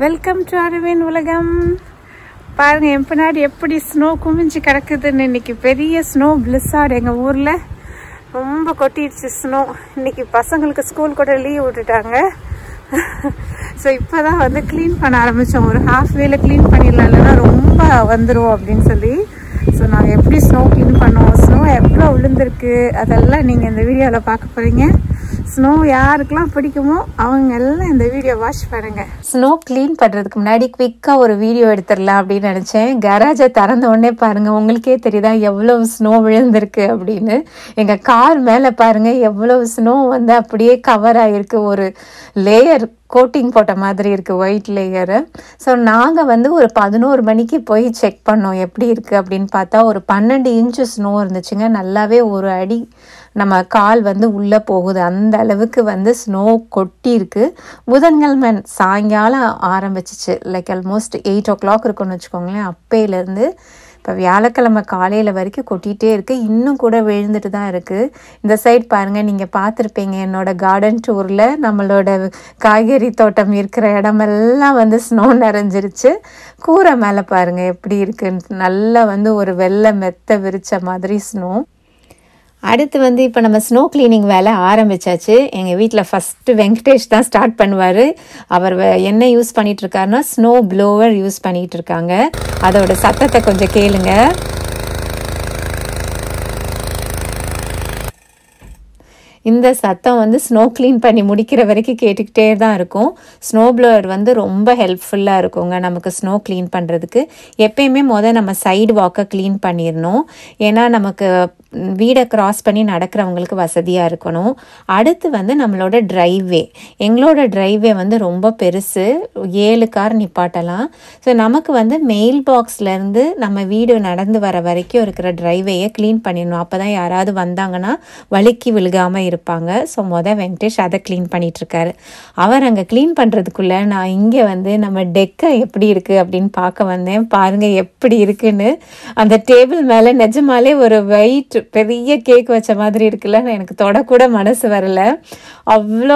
welcome to அரவின் உலகம் பாருங்க என் பின்னாடி எப்படி ஸ்னோ குமிஞ்சு கிடக்குதுன்னு இன்னைக்கு பெரிய ஸ்னோ பிளிஸார்டு எங்கள் ஊரில் ரொம்ப கொட்டிடுச்சு ஸ்னோ இன்னைக்கு பசங்களுக்கு ஸ்கூல் கூட லீவ் விட்டுட்டாங்க ஸோ இப்போ தான் வந்து க்ளீன் பண்ண ஆரம்பித்தோம் ஒரு ஹாஃப் வேல க்ளீன் பண்ணிடலாம் இல்லைன்னா ரொம்ப வந்துடும் அப்படின்னு சொல்லி ஸோ நாங்கள் எப்படி ஸ்னோ க்ளீன் பண்ணோம் ஸ்னோ எவ்வளோ விழுந்திருக்கு அதெல்லாம் நீங்கள் இந்த வீடியோவில் பார்க்க போகிறீங்க ஸ்னோ யாருக்கெல்லாம் பிடிக்குமோ அவங்க எல்லாம் இந்த வீடியோ வாட்ச் பண்ணுங்க ஸ்னோ க்ளீன் பண்ணுறதுக்கு முன்னாடி குவிக்காக ஒரு வீடியோ எடுத்துடலாம் அப்படின்னு நினச்சேன் கராஜை திறந்த உடனே பாருங்கள் உங்களுக்கே தெரியுதா எவ்வளோ ஸ்னோ விழுந்திருக்கு அப்படின்னு எங்கள் கார் மேலே பாருங்கள் எவ்வளோ ஸ்னோ வந்து அப்படியே கவர் ஆகிருக்கு ஒரு லேயர் கோட்டிங் போட்ட மாதிரி இருக்குது ஒயிட் லேயரு ஸோ நாங்கள் வந்து ஒரு பதினோரு மணிக்கு போய் செக் பண்ணோம் எப்படி இருக்குது அப்படின்னு பார்த்தா ஒரு பன்னெண்டு இன்ச்சு ஸ்னோ இருந்துச்சுங்க நல்லாவே ஒரு அடி நம்ம கால் வந்து உள்ளே போகுது அந்த அளவுக்கு வந்து ஸ்னோ கொட்டி இருக்கு புதன்கிழமை சாயங்காலம் ஆரம்பிச்சிச்சு like almost eight o'clock இருக்குன்னு வச்சுக்கோங்களேன் அப்பையிலேருந்து இப்போ வியாழக்கிழமை காலையில் வரைக்கும் கொட்டிகிட்டே இருக்குது இன்னும் கூட விழுந்துட்டு தான் இருக்குது இந்த சைட் பாருங்கள் நீங்கள் பார்த்துருப்பீங்க என்னோட கார்டன் டூரில் நம்மளோட காய்கறி தோட்டம் இருக்கிற இடமெல்லாம் வந்து ஸ்னோ நிறைஞ்சிருச்சு கூரை மேலே பாருங்கள் எப்படி இருக்குன்னு நல்லா வந்து ஒரு வெள்ளை மெத்த விரிச்ச மாதிரி ஸ்னோ அடுத்து வந்து இப்போ நம்ம ஸ்னோ கிளீனிங் வேலை ஆரம்பிச்சாச்சு எங்கள் வீட்டில் ஃபஸ்ட்டு வெங்கடேஷ் தான் ஸ்டார்ட் பண்ணுவார் அவர் என்ன யூஸ் பண்ணிட்டு இருக்காருன்னா ஸ்னோ ப்ளோவர் யூஸ் பண்ணிட்டு இருக்காங்க அதோட சத்தத்தை கொஞ்சம் கேளுங்க இந்த சத்தம் வந்து ஸ்னோ க்ளீன் பண்ணி முடிக்கிற வரைக்கும் கேட்டுக்கிட்டே தான் இருக்கும் ஸ்னோ ப்ளோவர் வந்து ரொம்ப ஹெல்ப்ஃபுல்லாக இருக்குங்க நமக்கு ஸ்னோ க்ளீன் பண்ணுறதுக்கு எப்பயுமே முதல் நம்ம சைடு வாக்கை க்ளீன் பண்ணிடணும் ஏன்னா நமக்கு வீடை க்ராஸ் பண்ணி நடக்கிறவங்களுக்கு வசதியாக இருக்கணும் அடுத்து வந்து நம்மளோட ட்ரைவே எங்களோட ட்ரைவே வந்து ரொம்ப பெருசு ஏழு கார் நிப்பாட்டலாம் ஸோ நமக்கு வந்து மெயில் பாக்ஸ்லேருந்து நம்ம வீடு நடந்து வர வரைக்கும் இருக்கிற ட்ரைவேயை க்ளீன் பண்ணிடணும் அப்போ தான் யாராவது வந்தாங்கன்னா வழுக்கி விழுகாமல் இருப்பாங்க ஸோ மொதல் வெங்கடேஷ் அதை க்ளீன் பண்ணிகிட்ருக்காரு அவர் அங்கே க்ளீன் பண்ணுறதுக்குள்ளே நான் இங்கே வந்து நம்ம டெக்கை எப்படி இருக்குது அப்படின்னு பார்க்க வந்தேன் பாருங்கள் எப்படி இருக்குன்னு அந்த டேபிள் மேலே நிஜமாலே ஒரு வெயிட் பெரிய கேக் வச்ச மாதிரி இருக்குல்ல எனக்கு தொடக்கூட மனசு வரல அவ்வளோ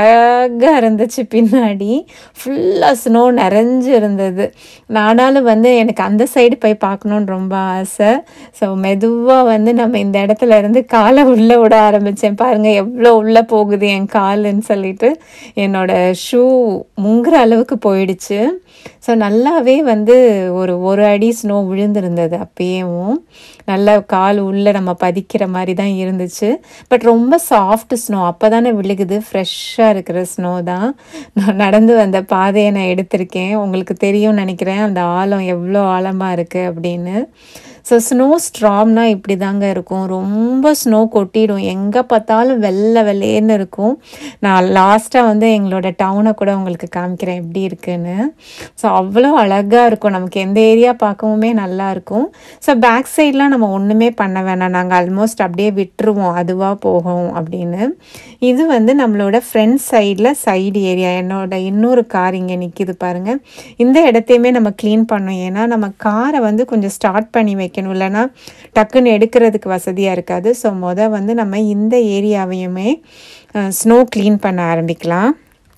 அழகாக இருந்துச்சு பின்னாடி ஃபுல்லாக ஸ்னோ நிறைஞ்சு இருந்தது நானாலும் வந்து எனக்கு அந்த சைடு போய் பார்க்கணுன்னு ரொம்ப ஆசை ஸோ மெதுவாக வந்து நம்ம இந்த இடத்துல இருந்து காலை உள்ளே விட ஆரம்பித்தேன் பாருங்கள் எவ்வளோ உள்ளே போகுது என் காலுன்னு சொல்லிட்டு என்னோட ஷூ முங்குற அளவுக்கு போயிடுச்சு ஸோ நல்லாவே வந்து ஒரு ஒரு அடி ஸ்னோ விழுந்திருந்தது அப்பயும் நல்லா கால் உள்ளே நம்ம பதிக்கிற மாதிரி தான் இருந்துச்சு பட் ரொம்ப சாஃப்ட் ஸ்னோ அப்போ தானே விழுகுது ஃப்ரெஷ்ஷாக இருக்கிற ஸ்னோ தான் நான் நடந்து வந்த பாதையை நான் எடுத்திருக்கேன் உங்களுக்கு தெரியும்னு நினைக்கிறேன் அந்த ஆழம் எவ்வளோ ஆழமாக இருக்குது அப்படின்னு ஸோ ஸ்னோ ஸ்ட்ராம்னா இப்படி தாங்க இருக்கும் ரொம்ப ஸ்னோ கொட்டிடும் எங்கே பார்த்தாலும் வெள்ளை வெள்ளேன்னு இருக்கும் நான் லாஸ்ட்டாக வந்து எங்களோட டவுனை கூட உங்களுக்கு காமிக்கிறேன் எப்படி இருக்குன்னு ஸோ அவ்வளோ அழகாக இருக்கும் நமக்கு எந்த ஏரியா பார்க்கவுமே நல்லா இருக்கும் ஸோ பேக் சைட்லாம் நம்ம ஒன்றுமே பண்ண வேணாம் நாங்கள் ஆல்மோஸ்ட் அப்படியே விட்டுருவோம் அதுவாக போகும் அப்படின்னு இது வந்து நம்மளோட ஃப்ரண்ட் சைடில் சைடு ஏரியா என்னோட இன்னொரு கார் இங்கே நிற்கிது பாருங்கள் இந்த இடத்தையுமே நம்ம க்ளீன் பண்ணோம் ஏன்னா நம்ம காரை வந்து கொஞ்சம் ஸ்டார்ட் பண்ணி வைக்கணும் இல்லைன்னா டக்குன்னு எடுக்கிறதுக்கு வசதியாக இருக்காது ஸோ மொதல் வந்து நம்ம இந்த ஏரியாவையுமே ஸ்னோ க்ளீன் பண்ண ஆரம்பிக்கலாம்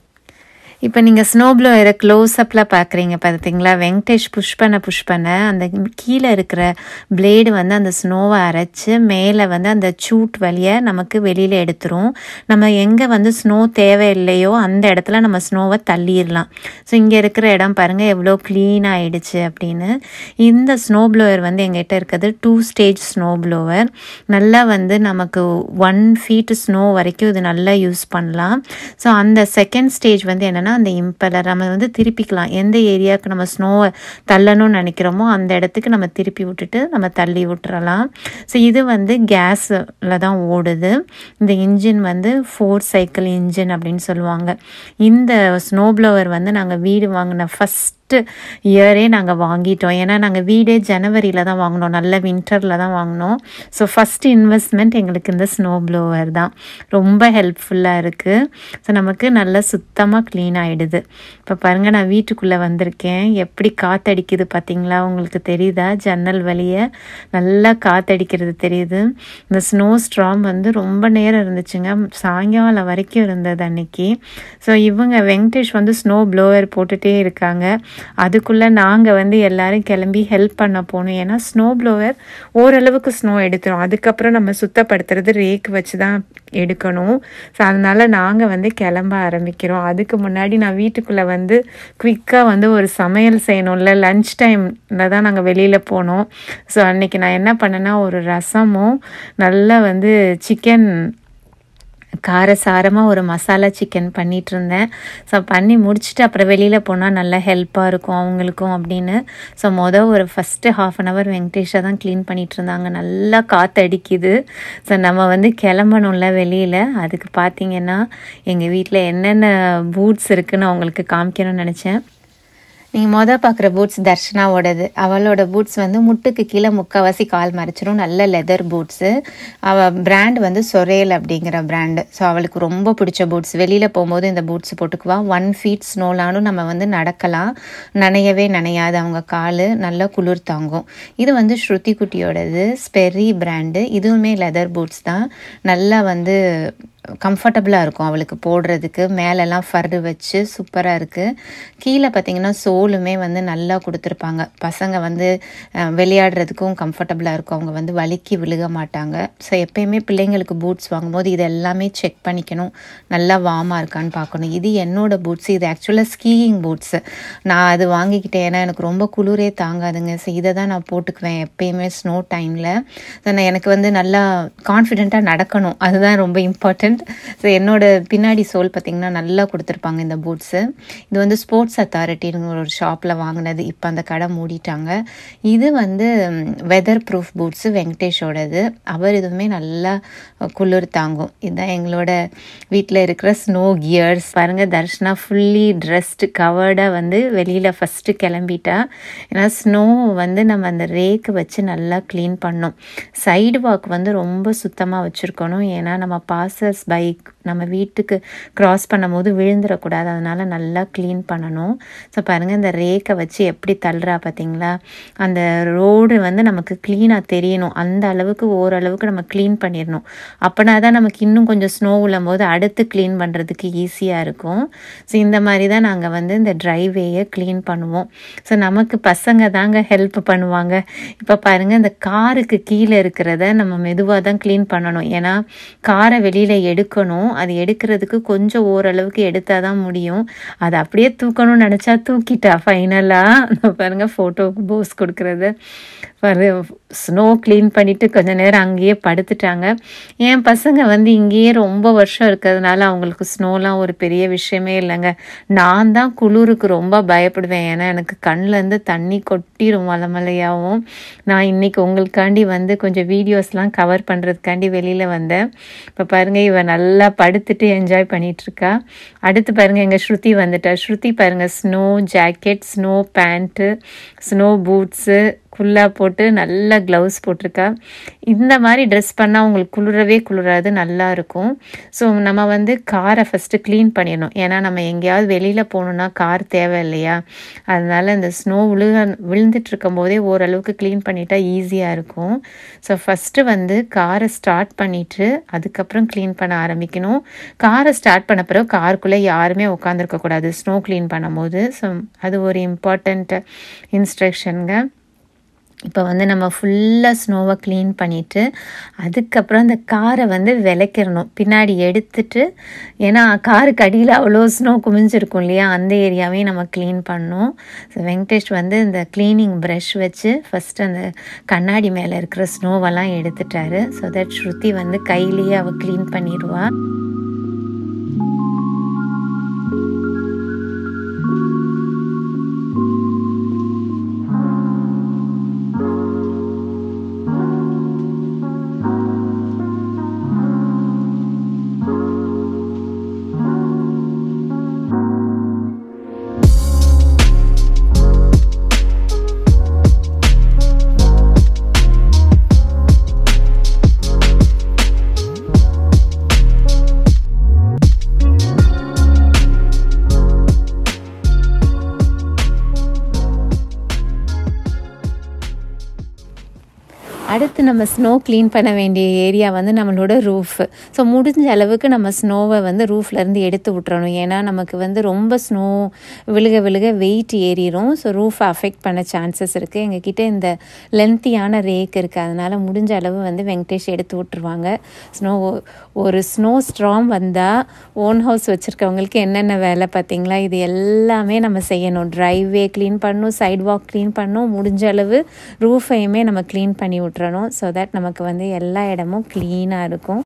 இப்போ நீங்கள் ஸ்னோ ப்ளோயரை க்ளோஸ்அப்பில் பார்க்குறீங்க பார்த்தீங்களா வெங்கடேஷ் புஷ் பண்ண புஷ் பண்ண அந்த கீழே இருக்கிற பிளேடு வந்து அந்த ஸ்னோவை அரைச்சி மேலே வந்து அந்த சூட் வழியை நமக்கு வெளியில் எடுத்துரும் நம்ம எங்கே வந்து ஸ்னோ தேவையில்லையோ அந்த இடத்துல நம்ம ஸ்னோவை தள்ளிடலாம் ஸோ இங்கே இருக்கிற இடம் பாருங்கள் எவ்வளோ க்ளீன் ஆகிடுச்சு அப்படின்னு இந்த ஸ்னோ ப்ளோவர் வந்து எங்கிட்ட இருக்கிறது டூ ஸ்டேஜ் ஸ்னோ ப்ளோவர் நல்லா வந்து நமக்கு ஒன் ஃபீட் ஸ்னோ வரைக்கும் இது நல்லா யூஸ் பண்ணலாம் ஸோ அந்த செகண்ட் ஸ்டேஜ் வந்து என்னென்னா அந்த இம்பலர் நம்ம வந்து திருப்பிக்கலாம் எந்த ஏரியாவுக்கு நம்ம ஸ்னோவை தள்ளணும்னு நினைக்கிறோமோ அந்த இடத்துக்கு நம்ம திருப்பி விட்டுட்டு நம்ம தள்ளி விட்டுறலாம் ஸோ இது வந்து கேஸில் தான் ஓடுது இந்த இன்ஜின் வந்து ஃபோர் சைக்கிள் இன்ஜின் அப்படின்னு சொல்லுவாங்க இந்த ஸ்னோ ப்ளோவர் வந்து நாங்கள் வீடு வாங்கின ஃபஸ்ட் ஃபஸ்ட்டு இயரே நாங்கள் வாங்கிட்டோம் ஏன்னா நாங்கள் வீடே ஜனவரியில் தான் வாங்கினோம் நல்ல வின்டரில் தான் வாங்கினோம் ஸோ ஃபஸ்ட்டு இன்வெஸ்ட்மெண்ட் எங்களுக்கு இந்த ஸ்னோ ப்ளோவர் தான் ரொம்ப ஹெல்ப்ஃபுல்லாக இருக்குது ஸோ நமக்கு நல்லா சுத்தமாக க்ளீன் ஆகிடுது இப்போ பாருங்கள் நான் வீட்டுக்குள்ளே வந்திருக்கேன் எப்படி காற்றடிக்குது பார்த்தீங்களா உங்களுக்கு தெரியுதா ஜன்னல் வழியே நல்லா காற்றடிக்கிறது தெரியுது இந்த ஸ்னோ ஸ்ட்ராம் வந்து ரொம்ப நேரம் இருந்துச்சுங்க சாயங்காலம் வரைக்கும் இருந்தது அன்னைக்கு ஸோ இவங்க வெங்கடேஷ் வந்து ஸ்னோ ப்ளோவர் போட்டுகிட்டே இருக்காங்க அதுக்குள்ளே நாங்கள் வந்து எல்லாரும் கிளம்பி ஹெல்ப் பண்ண போகணும் ஏன்னா ஸ்னோ ப்ளோவர் ஓரளவுக்கு ஸ்னோ எடுத்துரும் அதுக்கப்புறம் நம்ம சுத்தப்படுத்துறது ரேக் வச்சு தான் எடுக்கணும் ஸோ அதனால் நாங்கள் வந்து கிளம்ப ஆரம்பிக்கிறோம் அதுக்கு முன்னாடி நான் வீட்டுக்குள்ளே வந்து குவிக்காக வந்து ஒரு சமையல் செய்யணும்ல லன்ச் டைமில் தான் நாங்கள் வெளியில் போனோம் ஸோ அன்றைக்கி நான் என்ன பண்ணேன்னா ஒரு ரசமும் நல்லா வந்து சிக்கன் காரசாரமாக ஒரு மசாலா சிக்கன் பண்ணிகிட்டு இருந்தேன் ஸோ பண்ணி முடிச்சுட்டு அப்புறம் வெளியில் போனால் நல்லா ஹெல்ப்பாக இருக்கும் அவங்களுக்கும் அப்படின்னு ஸோ மொதல் ஒரு ஃபஸ்ட்டு ஹாஃப் அன் ஹவர் வெங்கடேஷா தான் க்ளீன் பண்ணிகிட்டு இருந்தாங்க நல்லா காற்றடிக்குது ஸோ நம்ம வந்து கிளம்பணும்ல வெளியில் அதுக்கு பார்த்தீங்கன்னா எங்கள் வீட்டில் என்னென்ன பூட்ஸ் இருக்குன்னு அவங்களுக்கு காமிக்கணும்னு நினச்சேன் நீங்கள் மொதல் பார்க்குற பூட்ஸ் தர்ஷனாவோடது அவளோட பூட்ஸ் வந்து முட்டுக்கு கீழே முக்கால்வாசி கால் மறைச்சிரும் நல்ல லெதர் பூட்ஸு அவள் பிராண்ட் வந்து சொரேல் அப்படிங்கிற பிராண்டு ஸோ அவளுக்கு ரொம்ப பிடிச்ச பூட்ஸ் வெளியில் போகும்போது இந்த பூட்ஸ் போட்டுக்குவா ஒன் ஃபீட் ஸ்னோலானும் நம்ம வந்து நடக்கலாம் நனையவே நனையாது அவங்க கால் நல்லா குளிர் தாங்கும் இது வந்து ஸ்ருதி குட்டியோடது ஸ்பெரி பிராண்டு இதுவுமே லெதர் பூட்ஸ் தான் நல்லா வந்து கம்ஃபர்டபுளாக இருக்கும் அவளுக்கு போடுறதுக்கு மேலெல்லாம் ஃபர்ரு வச்சு சூப்பராக இருக்குது கீழே பார்த்தீங்கன்னா சோலுமே வந்து நல்லா கொடுத்துருப்பாங்க பசங்க வந்து அஹ், விளையாடுறதுக்கும் கம்ஃபர்டபுளாக இருக்கும் அவங்க வந்து வலிக்கி விழுக மாட்டாங்க ஸோ எப்பயுமே பிள்ளைங்களுக்கு பூட்ஸ் வாங்கும்போது இது எல்லாமே செக் பண்ணிக்கணும் நல்லா வார்மாக இருக்கான்னு பார்க்கணும் இது என்னோட பூட்ஸ் இது ஆக்சுவலாக ஸ்கீயிங் பூட்ஸு நான் அது வாங்கிக்கிட்டேன் ஏன்னா எனக்கு ரொம்ப குளிரே தாங்காதுங்க ஸோ இதை தான் நான் போட்டுக்குவேன் எப்பயுமே ஸ்னோ டைமில் எனக்கு வந்து நல்லா கான்ஃபிடெண்ட்டாக நடக்கணும் அதுதான் ரொம்ப இம்பார்ட்டண்ட் ஸோ என்னோட பின்னாடி சோல் பார்த்திங்கன்னா நல்லா கொடுத்துருப்பாங்க இந்த பூட்ஸு இது வந்து ஸ்போர்ட்ஸ் அத்தாரிட்டின்னு ஒரு ஷாப்பில் வாங்கினது இப்போ அந்த கடை மூடிட்டாங்க இது வந்து வெதர் ப்ரூஃப் பூட்ஸு வெங்கடேஷோடது அவர் இதுவுமே நல்லா குளிர் தாங்கும் இதுதான் எங்களோட வீட்டில் இருக்கிற ஸ்னோ கியர்ஸ் பாருங்கள் தர்ஷனா ஃபுல்லி ட்ரெஸ்டு கவர்டாக வந்து வெளியில் ஃபஸ்ட்டு கிளம்பிட்டா ஏன்னா ஸ்னோ வந்து நம்ம அந்த ரேக்கு வச்சு நல்லா க்ளீன் பண்ணோம் சைடு வாக் வந்து ரொம்ப சுத்தமாக வச்சுருக்கணும் ஏன்னா நம்ம பாசஸ் பைக் நம்ம வீட்டுக்கு க்ராஸ் பண்ணும்போது விழுந்துடக்கூடாது அதனால் நல்லா க்ளீன் பண்ணணும் ஸோ பாருங்கள் இந்த ரேக்கை வச்சு எப்படி தள்ளுறா பார்த்தீங்களா அந்த ரோடு வந்து நமக்கு க்ளீனாக தெரியணும் அந்த அளவுக்கு ஓரளவுக்கு நம்ம க்ளீன் பண்ணிடணும் அப்படின்னா தான் நமக்கு இன்னும் கொஞ்சம் ஸ்னோ போது அடுத்து க்ளீன் பண்ணுறதுக்கு ஈஸியாக இருக்கும் ஸோ இந்த மாதிரி தான் நாங்கள் வந்து இந்த ட்ரைவேயை க்ளீன் பண்ணுவோம் ஸோ நமக்கு பசங்க தாங்க ஹெல்ப் பண்ணுவாங்க இப்போ பாருங்கள் இந்த காருக்கு கீழே இருக்கிறத நம்ம மெதுவாக தான் க்ளீன் பண்ணணும் ஏன்னா காரை வெளியில் எடுக்கணும் அது எடுக்கிறதுக்கு கொஞ்சம் ஓரளவுக்கு எடுத்தால் தான் முடியும் அதை அப்படியே தூக்கணும்னு நினச்சா தூக்கிட்டா ஃபைனலாக பாருங்கள் ஃபோட்டோவுக்கு போஸ் கொடுக்குறது பாரு ஸ்னோ க்ளீன் பண்ணிவிட்டு கொஞ்ச நேரம் அங்கேயே படுத்துட்டாங்க என் பசங்க வந்து இங்கேயே ரொம்ப வருஷம் இருக்கிறதுனால அவங்களுக்கு ஸ்னோலாம் ஒரு பெரிய விஷயமே இல்லைங்க நான் தான் குளிருக்கு ரொம்ப பயப்படுவேன் ஏன்னா எனக்கு கண்ணிலேருந்து தண்ணி கொட்டிடும் மலை மலையாகவும் நான் இன்னைக்கு உங்களுக்காண்டி வந்து கொஞ்சம் வீடியோஸ்லாம் கவர் பண்ணுறதுக்காண்டி வெளியில் வந்தேன் இப்போ பாருங்கள் இவ நல்லா படுத்துட்டு என்ஜாய் பண்ணிட்டு இருக்கா அடுத்து பாருங்கள் எங்கள் ஸ்ருதி வந்துட்டா ஸ்ருதி பாருங்கள் snow jacket snow pant snow boots குல்லா போட்டு நல்லா க்ளவுஸ் போட்டிருக்கா இந்த மாதிரி ட்ரெஸ் பண்ணால் உங்களுக்கு குளிரவே குளிராது நல்லா இருக்கும் ஸோ நம்ம வந்து காரை ஃபஸ்ட்டு க்ளீன் பண்ணிடணும் ஏன்னா நம்ம எங்கேயாவது வெளியில் போகணுன்னா கார் தேவை இல்லையா அதனால இந்த ஸ்னோ விழுக விழுந்துட்டு இருக்கும் போதே ஓரளவுக்கு க்ளீன் பண்ணிட்டா ஈஸியாக இருக்கும் ஸோ ஃபஸ்ட்டு வந்து காரை ஸ்டார்ட் பண்ணிவிட்டு அதுக்கப்புறம் க்ளீன் பண்ண ஆரம்பிக்கணும் காரை ஸ்டார்ட் பண்ண பிறகு காருக்குள்ளே யாருமே உட்காந்துருக்கக்கூடாது ஸ்னோ க்ளீன் பண்ணும்போது ஸோ அது ஒரு இம்பார்ட்டண்ட் இன்ஸ்ட்ரக்ஷனுங்க இப்போ வந்து நம்ம ஃபுல்லாக ஸ்னோவை க்ளீன் பண்ணிவிட்டு அதுக்கப்புறம் அந்த காரை வந்து விளக்கிடணும் பின்னாடி எடுத்துட்டு ஏன்னா காருக்கு அடியில் அவ்வளோ ஸ்னோ குமிஞ்சிருக்கும் இல்லையா அந்த ஏரியாவையும் நம்ம க்ளீன் பண்ணணும் ஸோ வெங்கடேஷ் வந்து இந்த க்ளீனிங் ப்ரஷ் வச்சு ஃபஸ்ட்டு அந்த கண்ணாடி மேலே இருக்கிற ஸ்னோவெல்லாம் எடுத்துட்டாரு ஸோ தட் ஸ்ருதி வந்து கையிலேயே அவள் க்ளீன் பண்ணிடுவா அடுத்து நம்ம ஸ்னோ க்ளீன் பண்ண வேண்டிய ஏரியா வந்து நம்மளோட ரூஃப் ஸோ முடிஞ்ச அளவுக்கு நம்ம ஸ்னோவை வந்து ரூஃப்லேருந்து எடுத்து விட்டுறணும் ஏன்னா நமக்கு வந்து ரொம்ப ஸ்னோ விழுக விழுக வெயிட் ஏறிடும் ஸோ ரூஃபை அஃபெக்ட் பண்ண சான்சஸ் இருக்குது எங்ககிட்ட இந்த லென்த்தியான ரேக் இருக்குது அதனால் முடிஞ்ச அளவு வந்து வெங்கடேஷ் எடுத்து விட்டுருவாங்க ஸ்னோ ஒரு ஸ்னோ ஸ்ட்ராம் வந்தால் ஓன் ஹவுஸ் வச்சுருக்கவங்களுக்கு என்னென்ன வேலை பார்த்தீங்களா இது எல்லாமே நம்ம செய்யணும் ட்ரைவே க்ளீன் பண்ணணும் சைட் வாக் க்ளீன் பண்ணணும் முடிஞ்ச அளவு ரூஃபையுமே நம்ம க்ளீன் பண்ணி விட்டுறணும் ஸோ தட் நமக்கு வந்து எல்லா இடமும் க்ளீனாக இருக்கும்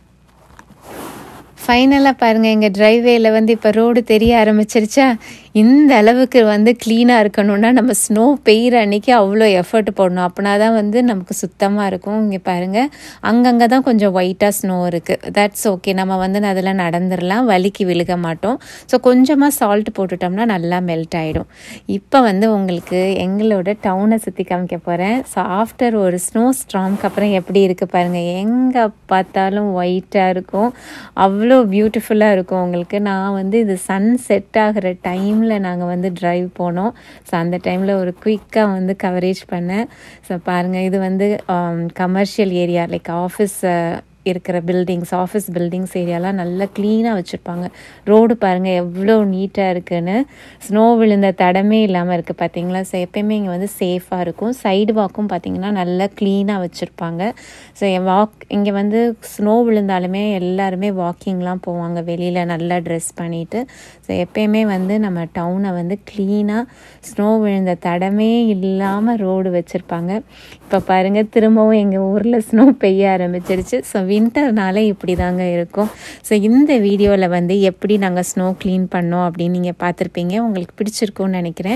ஃபைனலாக பாருங்கள் எங்கள் ட்ரைவேல வந்து இப்போ ரோடு தெரிய ஆரம்பிச்சிருச்சா இந்த அளவுக்கு வந்து க்ளீனாக இருக்கணும்னா நம்ம ஸ்னோ பெய்கிற அன்னைக்கு அவ்வளோ எஃபர்ட் போடணும் அப்படின்னா தான் வந்து நமக்கு சுத்தமாக இருக்கும் இங்கே பாருங்கள் அங்கங்கே தான் கொஞ்சம் ஒயிட்டாக ஸ்னோ இருக்குது தட்ஸ் ஓகே நம்ம வந்து அதில் நடந்துடலாம் வலிக்கு விழுக மாட்டோம் ஸோ கொஞ்சமாக சால்ட் போட்டுட்டோம்னா நல்லா மெல்ட் ஆகிடும் இப்போ வந்து உங்களுக்கு எங்களோட டவுனை சுற்றி காமிக்க போகிறேன் ஸோ ஆஃப்டர் ஒரு ஸ்னோ ஸ்ட்ராம்க்கு அப்புறம் எப்படி இருக்குது பாருங்கள் எங்கே பார்த்தாலும் ஒயிட்டாக இருக்கும் அவ்வளோ பியூட்டிஃபுல்லாக இருக்கும் உங்களுக்கு நான் வந்து இது சன் செட் ஆகிற டைமில் நாங்கள் வந்து ட்ரைவ் போனோம் ஸோ அந்த டைமில் ஒரு குயிக்காக வந்து கவரேஜ் பண்ணேன் ஸோ பாருங்கள் இது வந்து கமர்ஷியல் ஏரியா லைக் ஆஃபீஸ் இருக்கிற பில்டிங்ஸ் ஆஃபீஸ் பில்டிங்ஸ் ஏரியாலாம் நல்லா க்ளீனாக வச்சுருப்பாங்க ரோடு பாருங்கள் எவ்வளோ நீட்டாக இருக்குன்னு ஸ்னோ விழுந்த தடமே இல்லாமல் இருக்குது பார்த்தீங்களா ஸோ எப்பயுமே இங்கே வந்து சேஃபாக இருக்கும் சைடு வாக்கும் பார்த்தீங்கன்னா நல்லா க்ளீனாக வச்சுருப்பாங்க ஸோ வாக் இங்கே வந்து ஸ்னோ விழுந்தாலுமே எல்லாருமே வாக்கிங்லாம் போவாங்க வெளியில் நல்லா ட்ரெஸ் பண்ணிவிட்டு ஸோ எப்பயுமே வந்து நம்ம டவுனை வந்து க்ளீனாக ஸ்னோ விழுந்த தடமே இல்லாமல் ரோடு வச்சுருப்பாங்க இப்போ பாருங்கள் திரும்பவும் எங்கள் ஊரில் ஸ்னோ பெய்ய ஆரம்பிச்சிருச்சு ஸோ வின்டர்னால இப்படி தாங்க இருக்கும் ஸோ இந்த வீடியோவில் வந்து எப்படி நாங்கள் ஸ்னோ க்ளீன் பண்ணோம் அப்படின்னு நீங்கள் பார்த்துருப்பீங்க உங்களுக்கு பிடிச்சிருக்கும்னு நினைக்கிறேன்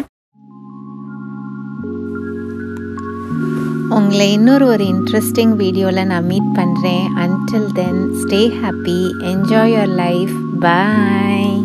உங்களை இன்னொரு ஒரு இன்ட்ரெஸ்டிங் வீடியோவில் நான் மீட் பண்ணுறேன் until then stay happy enjoy your life bye